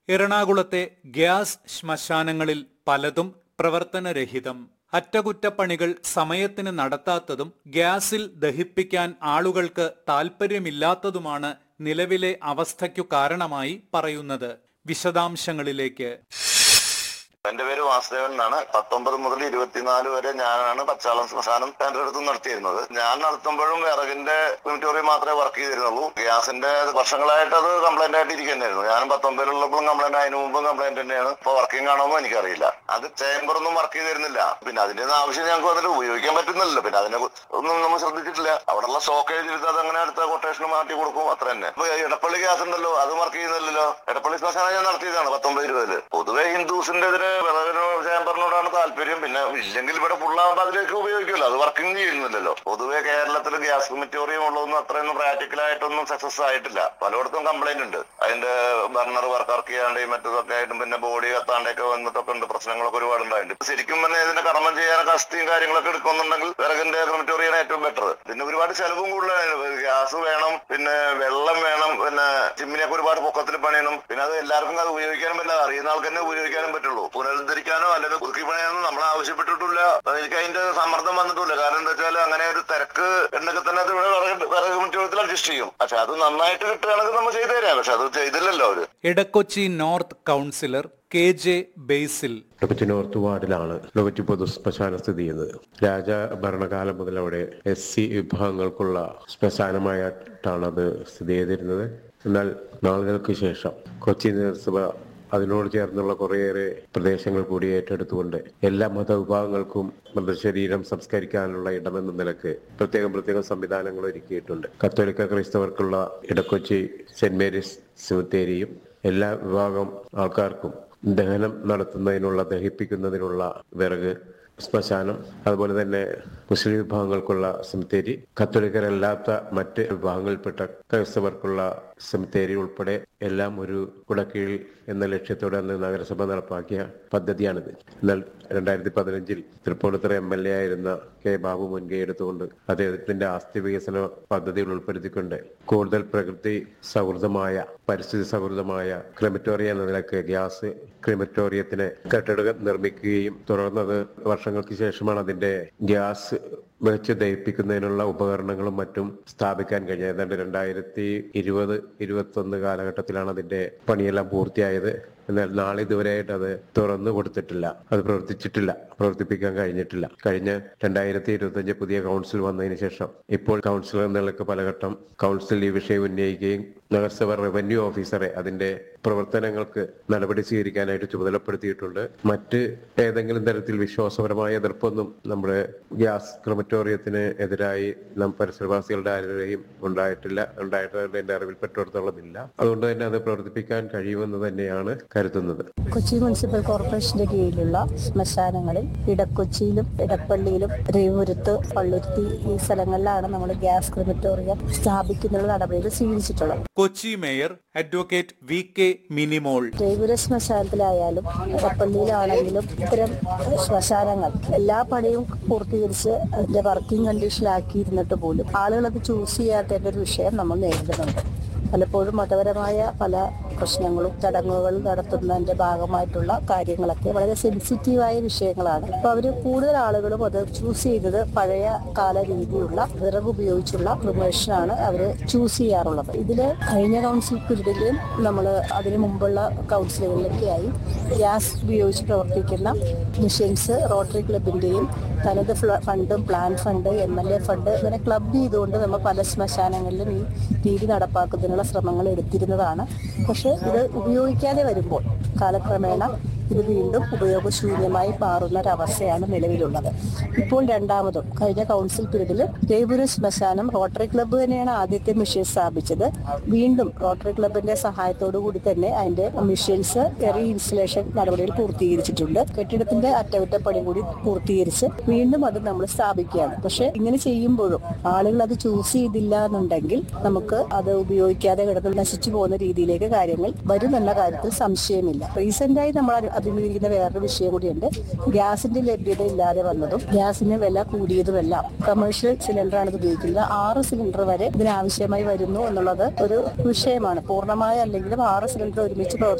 എറണാകുളത്തെ ഗ്യാസ് ശ്മശാനങ്ങളിൽ പലതും പ്രവർത്തനരഹിതം അറ്റകുറ്റപ്പണികൾ സമയത്തിന് നടത്താത്തതും ഗ്യാസിൽ ദഹിപ്പിക്കാൻ ആളുകൾക്ക് താൽപ്പര്യമില്ലാത്തതുമാണ് നിലവിലെ അവസ്ഥയ്ക്കു കാരണമായി പറയുന്നത് വിശദാംശങ്ങളിലേക്ക് എന്റെ പേര് വാസുദേവൻ എന്നാണ് പത്തൊമ്പത് മുതൽ ഇരുപത്തിനാല് വരെ ഞാനാണ് പച്ചാളം ശ്മശാനം എന്റെ അടുത്ത് നടത്തിയിരുന്നത് ഞാൻ നടത്തുമ്പോഴും വിറകിന്റെ ക്രിമിറ്റോറിയം മാത്രമേ വർക്ക് ചെയ്തിരുന്നുള്ളൂ ഗ്യാസിന്റെ വർഷങ്ങളായിട്ട് അത് കംപ്ലൈന്റ് ആയിട്ട് ഇരിക്കുന്നതായിരുന്നു ഞാനും പത്തൊമ്പതിലുള്ളപ്പോഴും കംപ്ലൈന്റ് അതിനു മുമ്പും കംപ്ലൈന്റ് തന്നെയാണ് ഇപ്പൊ വർക്കിംഗ് ആണോന്നും എനിക്കറിയില്ല അത് ചേംബർ ഒന്നും വർക്ക് ചെയ്തിരുന്നില്ല പിന്നെ അതിന്റെ ഒന്നും ആവശ്യം ഞങ്ങൾക്ക് വന്നിട്ട് ഉപയോഗിക്കാൻ പറ്റുന്നില്ല പിന്നെ അതിനെ കു- ഒന്നും നമ്മൾ ശ്രദ്ധിച്ചിട്ടില്ല അവിടെയുള്ള സ്റ്റോക്കേജ് എടുത്ത് അത് അങ്ങനെ അടുത്ത കൊട്ടേഷൻ മാറ്റി കൊടുക്കും അത്ര തന്നെ ഇപ്പൊ ഇടപ്പള്ളി ഗ്യാസ് ഉണ്ടല്ലോ അത് വർക്ക് ചെയ്യുന്നില്ലല്ലോ ഇടപ്പള്ളി ശ്മശാനം ഞാൻ നടത്തിയതാണ് പത്തൊമ്പത് ഇരുപതില് പൊതുവെ ഹിന്ദുസിന്റെ ഇതിന് വിറകിനോ ചേംബറിനോടാണ് താല്പര്യം പിന്നെ ഇല്ലെങ്കിൽ ഇവിടെ ഫുള്ളാകുമ്പോൾ അതിലേക്ക് ഉപയോഗിക്കുമല്ലോ അത് വർക്കിംഗ് ചെയ്യുന്നില്ലല്ലോ പൊതുവെ കേരളത്തിൽ ഗ്യാസ് ക്രിമിറ്റോറിയം ഉള്ളതൊന്നും അത്രയൊന്നും പ്രാക്ടിക്കൽ ആയിട്ടൊന്നും സക്സസ് ആയിട്ടില്ല പലയിടത്തും കംപ്ലൈന്റ് ഉണ്ട് അതിന്റെ ബർണർ വർക്ക് വർക്ക് ചെയ്യാണ്ടെയും മറ്റതൊക്കെ ആയിട്ടും പിന്നെ ബോഡി കത്താണ്ടൊക്കെ വന്നിട്ടൊക്കെ ഉണ്ട് പ്രശ്നങ്ങളൊക്കെ ഒരുപാട് ഉണ്ടായിട്ടുണ്ട് ശരിക്കും പറഞ്ഞാൽ ഇതിന്റെ കർമ്മം ചെയ്യാൻ കസ്തിയും കാര്യങ്ങളൊക്കെ എടുക്കുന്നുണ്ടെങ്കിൽ വിറകിന്റെ ക്രിമിറ്റോറിയാണ് ഏറ്റവും ബെറ്റർ പിന്നെ ഒരുപാട് ചെലവും കൂടുതലാണ് ഗ്യാസ് വേണം പിന്നെ വെള്ളം വേണം പിന്നെ ചിമ്മിനിയൊക്കെ ഒരുപാട് പൊക്കത്തിൽ പണിയണം പിന്നെ അത് എല്ലാവർക്കും അത് ഉപയോഗിക്കാനും പറ്റില്ല അറിയുന്ന ആൾക്ക് തന്നെ ഉപയോഗിക്കാനും പറ്റുള്ളൂ പുനരുദ്ധരിക്കാനോ അല്ലെങ്കിൽ പുതുക്കി പണിയാനോ നമ്മൾ ആവശ്യപ്പെട്ടിട്ടില്ല എനിക്ക് അതിന്റെ സമ്മർദ്ദം വന്നിട്ടില്ല കാരണം എന്താ വെച്ചാൽ അങ്ങനെ ഒരു തിരക്ക് ഉണ്ടെങ്കിൽ തന്നെ അത് ഇവിടെ വിറക് വിറക് മുറ്റത്തിൽ അഡ്ജസ്റ്റ് ചെയ്യും പക്ഷെ അത് നന്നായിട്ട് കിട്ടുകയാണെങ്കിൽ നമ്മൾ ചെയ്തു തരാം പക്ഷെ അത് ചെയ്തില്ലല്ലോ അവര് Edakochi north councillor K J Basil ലോകറ്റ് നോർത്ത് വാർഡിലാണ് ലോകറ്റ് പൊതു ശ്മശാനം സ്ഥിതി ചെയ്യുന്നത് രാജ ഭരണകാലം മുതൽ അവിടെ എസ് സി വിഭാഗങ്ങൾക്കുള്ള ശ്മശാനമായിട്ടാണ് അത് സ്ഥിതി ചെയ്തിരുന്നത് എന്നാൽ നാളുകൾക്ക് ശേഷം കൊച്ചി നഗരസഭ അതിനോട് ചേർന്നുള്ള കുറേയേറെ പ്രദേശങ്ങൾ കൂടി ഏറ്റെടുത്തുകൊണ്ട് എല്ലാ മതവിഭാഗങ്ങൾക്കും മൃതശരീരം സംസ്കരിക്കാനുള്ള ഇടമെന്ന നിലക്ക് പ്രത്യേകം പ്രത്യേകം സംവിധാനങ്ങൾ ഒരുക്കിയിട്ടുണ്ട് കത്തോലിക്ക ക്രൈസ്തവർക്കുള്ള ഇടക്കൊച്ചി സെന്റ് മേരീസ് സിമിത്തേരിയും എല്ലാ വിഭാഗം ആൾക്കാർക്കും ദഹനം നടത്തുന്നതിനുള്ള ദഹിപ്പിക്കുന്നതിനുള്ള വിറക് ശ്മശാനം അതുപോലെ തന്നെ മുസ്ലിം വിഭാഗങ്ങൾക്കുള്ള സെമിത്തേരി കത്തോലിക്കരല്ലാത്ത മറ്റ് വിഭാഗങ്ങളിൽപ്പെട്ട ക്രൈസ്തവർക്കുള്ള സെമിത്തേരി ഉൾപ്പെടെ എല്ലാം ഒരു കുടക്കീഴിൽ എന്ന ലക്ഷ്യത്തോടെ അന്ന് നഗരസഭ നടപ്പാക്കിയ പദ്ധതിയാണിത് എന്നാൽ രണ്ടായിരത്തി പതിനഞ്ചിൽ തൃപ്പൂണിത്തുറ എം എൽ എ ആയിരുന്ന കെ ബാബു മുൻകൈ എടുത്തുകൊണ്ട് അദ്ദേഹത്തിന്റെ ആസ്തി വികസന പദ്ധതികൾ ഉൾപ്പെടുത്തിക്കൊണ്ട് കൂടുതൽ പ്രകൃതി സൗഹൃദമായ പരിസ്ഥിതി സൗഹൃദമായ ക്രിമറ്റോറിയ എന്ന നിലക്ക് ഗ്യാസ് ക്രിമറ്റോറിയത്തിന് കെട്ടിടം നിർമ്മിക്കുകയും തുടർന്നത് വർഷങ്ങൾക്ക് ശേഷമാണ് അതിന്റെ ഗ്യാസ് വെച്ച് ദഹിപ്പിക്കുന്നതിനുള്ള ഉപകരണങ്ങളും മറ്റും സ്ഥാപിക്കാൻ കഴിഞ്ഞത് ഏതാണ്ട് രണ്ടായിരത്തി ഇരുപത് ഇരുപത്തൊന്ന് കാലഘട്ടത്തിലാണ് അതിന്റെ പണിയെല്ലാം പൂർത്തിയായത് എന്നാൽ നാളെ ഇതുവരെയായിട്ട് അത് തുറന്നു കൊടുത്തിട്ടില്ല അത് പ്രവർത്തിച്ചിട്ടില്ല പ്രവർത്തിപ്പിക്കാൻ കഴിഞ്ഞിട്ടില്ല കഴിഞ്ഞ രണ്ടായിരത്തി ഇരുപത്തഞ്ച് പുതിയ കൗൺസിൽ വന്നതിന് ശേഷം ഇപ്പോൾ കൗൺസിലർ നിലക്ക് പലഘട്ടം കൗൺസിൽ ഈ വിഷയം ഉന്നയിക്കുകയും നഗരസഭ റവന്യൂ ഓഫീസറെ അതിന്റെ പ്രവർത്തനങ്ങൾക്ക് നടപടി സ്വീകരിക്കാനായിട്ട് ചുമതലപ്പെടുത്തിയിട്ടുണ്ട് മറ്റ് ഏതെങ്കിലും തരത്തിൽ വിശ്വാസപരമായ എതിർപ്പൊന്നും നമ്മുടെ ഗ്യാസ് ക്രമറ്റോറിയത്തിന് എതിരായി നാം പരിസരവാസികളുടെ ആരുടെയും ഉണ്ടായിട്ടില്ല ഉണ്ടായിട്ടുണ്ട് എന്റെ അറിവിൽപ്പെട്ടിടത്തോളം ഇല്ല അതുകൊണ്ട് തന്നെ അത് പ്രവർത്തിപ്പിക്കാൻ കഴിയുമെന്ന് തന്നെയാണ് കരുതുന്നത് കൊച്ചി മുനിസിപ്പൽ കോർപ്പറേഷന്റെ കീഴിലുള്ള ശ്മശാനങ്ങളിൽ ഇടക്കൊച്ചിയിലും ഇടപ്പള്ളിയിലും രവിപുരത്ത് പള്ളുരുത്തി ഈ സ്ഥലങ്ങളിലാണ് നമ്മൾ ഗ്യാസ് ക്രിമറ്റോറിയം സ്ഥാപിക്കുന്നതിനുള്ള നടപടികൾ സ്വീകരിച്ചിട്ടുള്ളത് Kochi mayor advocate V K Minimol Ravipura ശ്മശാനത്തിലായാലും ഇടപ്പള്ളിയിലാണെങ്കിലും ഇത്തരം ശ്മശാനങ്ങൾ എല്ലാ പണിയും പൂർത്തീകരിച്ച് അതിന്റെ വർക്കിംഗ് കണ്ടീഷനിലാക്കിയിരുന്നിട്ട് പോലും ആളുകൾ അത് ചൂസ് ചെയ്യാത്തതിന്റെ ഒരു വിഷയം നമ്മൾ നേരിടുന്നുണ്ട് പലപ്പോഴും മതപരമായ പല പ്രശ്നങ്ങളും ചടങ്ങുകൾ നടത്തുന്നതിന്റെ ഭാഗമായിട്ടുള്ള കാര്യങ്ങളൊക്കെ വളരെ സെൻസിറ്റീവായ വിഷയങ്ങളാണ് അപ്പൊ അവര് കൂടുതൽ ആളുകളും അത് ചൂസ് ചെയ്തത് പഴയ കാല രീതിയുള്ള വിറക് ഉപയോഗിച്ചുള്ള പ്രൊമോഷനാണ് അവര് ചൂസ് ചെയ്യാറുള്ളത് ഇതില് കഴിഞ്ഞ കൗൺസിൽ പീരീഡിലും നമ്മൾ അതിനു മുമ്പുള്ള കൗൺസിലുകളിലൊക്കെയായി ഗ്യാസ് ഉപയോഗിച്ച് പ്രവർത്തിക്കുന്ന മിഷൻസ് റോട്ടറി ക്ലബിന്റെയും തനത് ഫ്ല- ഫണ്ടും plan fund M L A fund ഇങ്ങനെ ക്ലബ് ചെയ്തുകൊണ്ട് നമ്മൾ പല ശ്മശാനങ്ങളിലും ഈ രീതി നടപ്പാക്കുന്നതിനുള്ള ശ്രമങ്ങൾ എടുത്തിരുന്നതാണ് പക്ഷെ ഇത് ഉപയോഗിക്കാതെ വരുമ്പോൾ കാലക്രമേണ ഇത് വീണ്ടും ഉപയോഗശൂന്യമായി മാറുന്ന ഒരവസ്ഥയാണ് നിലവിലുള്ളത് ഇപ്പോൾ രണ്ടാമതും കഴിഞ്ഞ കൗൺസിൽ പീരീഡിൽ ദേവപുര ശ്മശാനം റോട്ടറി ക്ലബ്ബ് തന്നെയാണ് ആദ്യത്തെ മിഷൻ സ്ഥാപിച്ചത് വീണ്ടും റോട്ടറി ക്ലബിന്റെ സഹായത്തോടു കൂടി തന്നെ അതിന്റെ മിഷൻസ് റീ ഇൻസ്റ്റലേഷൻ നടപടികൾ പൂർത്തീകരിച്ചിട്ടുണ്ട് കെട്ടിടത്തിന്റെ അറ്റകുറ്റപ്പണി കൂടി പൂർത്തീകരിച്ച് വീണ്ടും അത് നമ്മൾ സ്ഥാപിക്കുകയാണ് പക്ഷെ ഇങ്ങനെ ചെയ്യുമ്പോഴും ആളുകൾ അത് ചൂസ് ചെയ്തില്ല എന്നുണ്ടെങ്കിൽ നമുക്ക് അത് ഉപയോഗിക്കാതെ കിടന്ന് നശിച്ചു പോകുന്ന രീതിയിലേക്ക് കാര്യങ്ങൾ വരുമെന്ന കാര്യത്തിൽ സംശയമില്ല റീസെന്റായി നമ്മൾ അഭി- അഭിമുഖീകരിക്കുന്ന വേറൊരു വിഷയം കൂടിയുണ്ട് ഗ്യാസിന്റെ ലഭ്യത ഇല്ലാതെ വന്നതും ഗ്യാസിന് വില കൂടിയതുമെല്ലാം കമേഴ്ഷ്യൽ സിലിണ്ടറാണ് ഇത് ഉപയോഗിക്കുന്നത് ആറ് സിലിണ്ടർ വരെ ഇതിനാവശ്യമായി വരുന്നു എന്നുള്ളത് ഒരു വിഷയമാണ് പൂർണ്ണമായ അല്ലെങ്കിലും ആറ് സിലിണ്ടർ ഒരുമിച്ച് പ്രവർത്തി